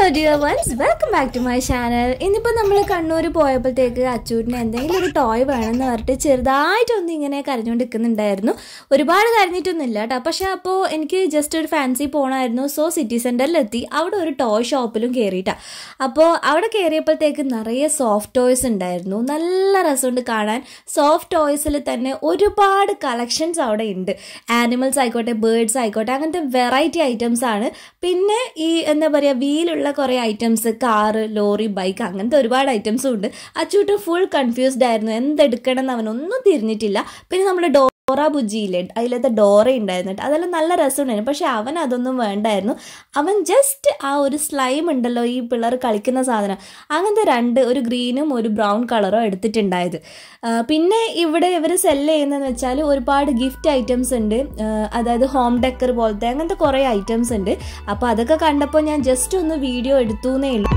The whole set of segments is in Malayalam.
Dear ones welcome back to my channel ഇന്നിപ്പോൾ നമ്മൾ കണ്ണൂർ പോയപ്പോഴത്തേക്ക് അച്ചൂരിന് എന്തെങ്കിലും ഒരു ടോയ് വേണമെന്ന് പറഞ്ഞിട്ട് ചെറുതായിട്ടൊന്ന് ഇങ്ങനെ കരഞ്ഞുകൊണ്ട് നിൽക്കുന്നുണ്ടായിരുന്നു ഒരുപാട് കരഞ്ഞിട്ടൊന്നുമില്ല കേട്ടോ പക്ഷെ അപ്പോൾ എനിക്ക് ജസ്റ്റ് ഒരു ഫാൻസി പോകണമായിരുന്നു സോ സിറ്റി സെൻറ്ററിലെത്തി അവിടെ ഒരു ടോയ് ഷോപ്പിലും കയറിയിട്ടാ അപ്പോൾ അവിടെ കയറിയപ്പോഴത്തേക്ക് നിറയെ സോഫ്റ്റ് ടോയ്സ് ഉണ്ടായിരുന്നു നല്ല രസമുണ്ട് കാണാൻ സോഫ്റ്റ് ടോയ്സിൽ തന്നെ ഒരുപാട് കളക്ഷൻസ് അവിടെ ഉണ്ട് ആനിമൽസ് ആയിക്കോട്ടെ ബേർഡ്സ് ആയിക്കോട്ടെ അങ്ങനത്തെ വെറൈറ്റി ഐറ്റംസ് ആണ് പിന്നെ ഈ എന്താ പറയുക വീലുള്ള കുറേ ഐറ്റംസ് കാറ് ലോറി ബൈക്ക് അങ്ങനത്തെ ഒരുപാട് ഐറ്റംസും ഉണ്ട് അച്ചൂട്ട് ഫുൾ കൺഫ്യൂസ്ഡ് ആയിരുന്നു എന്തെടുക്കണം എന്ന് അവനൊന്നും തിരിഞ്ഞിട്ടില്ല പിന്നെ നമ്മുടെ ഡോറ ബുജിയില്ലേ അതിലത്തെ ഡോറ ഉണ്ടായിരുന്നു കേട്ടോ അതെല്ലാം നല്ല രസമുണ്ടായിരുന്നു പക്ഷെ അവൻ അതൊന്നും വേണ്ടായിരുന്നു അവൻ ജസ്റ്റ് ആ ഒരു സ്ലൈം ഉണ്ടല്ലോ ഈ പിള്ളേർ കളിക്കുന്ന സാധനം അങ്ങനത്തെ രണ്ട് ഒരു ഗ്രീനും ഒരു ബ്രൗൺ കളറോ എടുത്തിട്ടുണ്ടായത് ആ, പിന്നെ ഇവിടെ ഇവർ സെല്ല് ചെയ്യുന്നതെന്ന് വെച്ചാൽ ഒരുപാട് ഗിഫ്റ്റ് ഐറ്റംസ് ഉണ്ട് ആ, അതായത് ഹോം ഡെക്കർ പോലത്തെ അങ്ങനത്തെ കുറേ ഐറ്റംസ് ഉണ്ട് അപ്പോൾ അതൊക്കെ കണ്ടപ്പോൾ ഞാൻ ജസ്റ്റ് ഒന്ന് വീഡിയോ എടുത്തു എന്നേ ഉള്ളൂ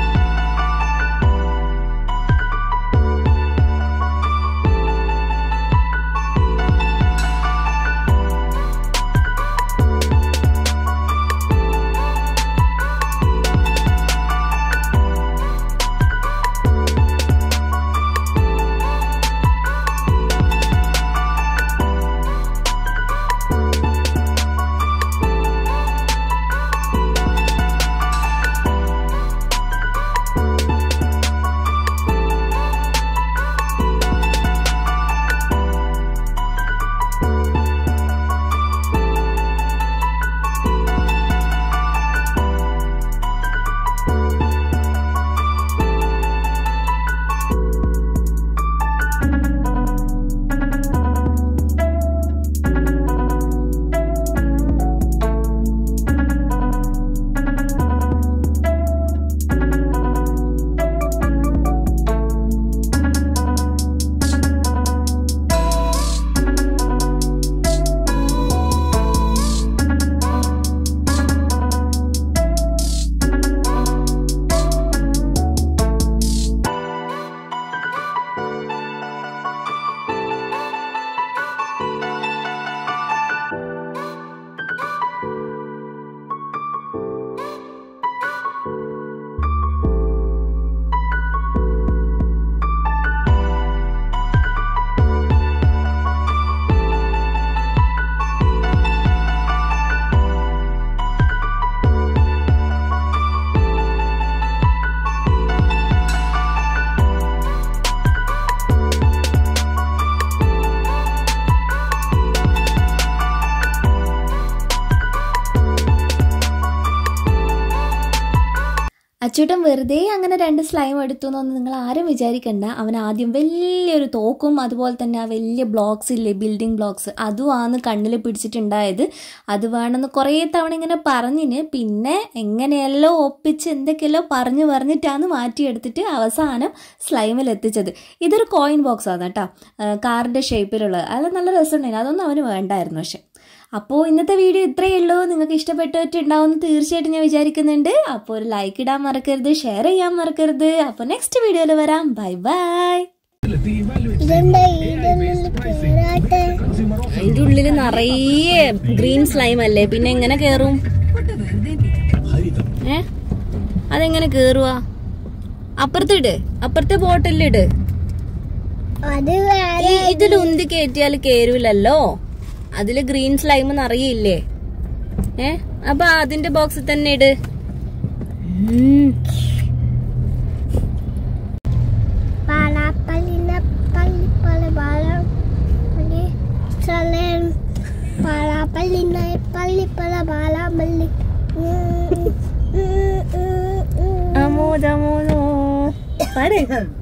അച്ചൂട്ടൻ വെറുതെ അങ്ങനെ രണ്ട് സ്ലൈം എടുത്തു എന്നൊന്നും നിങ്ങൾ ആരും വിചാരിക്കണ്ട അവൻ ആദ്യം വലിയൊരു തോക്കും അതുപോലെ തന്നെ ആ വലിയ ബ്ലോക്സ് ഇല്ലേ ബിൽഡിംഗ് ബ്ലോക്സ് അതുമാണ് കണ്ണിൽ പിടിച്ചിട്ടുണ്ടായത് അത് വേണമെന്ന് കുറേ തവണ ഇങ്ങനെ പറഞ്ഞിന് പിന്നെ എങ്ങനെയല്ലോ ഒപ്പിച്ച് എന്തൊക്കെയല്ലോ പറഞ്ഞു പറഞ്ഞിട്ടാണ് മാറ്റിയെടുത്തിട്ട് അവസാനം സ്ലൈമിൽ എത്തിച്ചത് ഇതൊരു കോയിൻ ബോക്സ് ആണ് കേട്ടോ കാറിൻ്റെ ഷേപ്പിലുള്ളത് അത് നല്ല രസമുണ്ടായിരുന്നു അതൊന്നും അവന് വേണ്ടായിരുന്നു പക്ഷെ അപ്പോൾ ഇന്നത്തെ വീഡിയോ ഇത്രയേ ഉള്ളൂ നിങ്ങൾക്ക് ഇഷ്ടപ്പെട്ടിട്ടുണ്ടാവുമെന്ന് തീർച്ചയായിട്ടും ഞാൻ വിചാരിക്കുന്നുണ്ട് അപ്പോൾ ഒരു ലൈക്ക് ഇടാൻ മറക്കരുത് ഷെയർ ചെയ്യാൻ മറക്കരുത് അപ്പോൾ നെക്സ്റ്റ് വീഡിയോയിൽ വരാം ബൈ ബൈ ഇതെന്താ ഇതിനുള്ളിൽ കേറാത്തെ അതിൻ്റെ ഉള്ളിൽ നിറയെ ഗ്രീൻ സ്ലൈം അല്ലേ പിന്നെ എങ്ങനെ കേറും ഏ അതെങ്ങനെ കേറുവാ അപ്പുറത്തിട് അപ്പുറത്തെ ബോട്ടിലിട് അത് വേറെ ഈ ഇതിൽ ഉന്തി കയറ്റിയാൽ കേരൂലല്ലോ അതില് ഗ്രീൻ സ്ലൈം നിറയില്ലേ ഏ അപ്പൊ അതിന്റെ ബോക്സിൽ തന്നെ ഇട് ഉം. പാലാപ്പള്ളിന പള്ളി പള്ളി പാലം പള്ളി സ്ഥലം പാലാപ്പള്ളിന പള്ളി പല പാലാമ്പള്ളി അമോദ് അമോദോ പാട്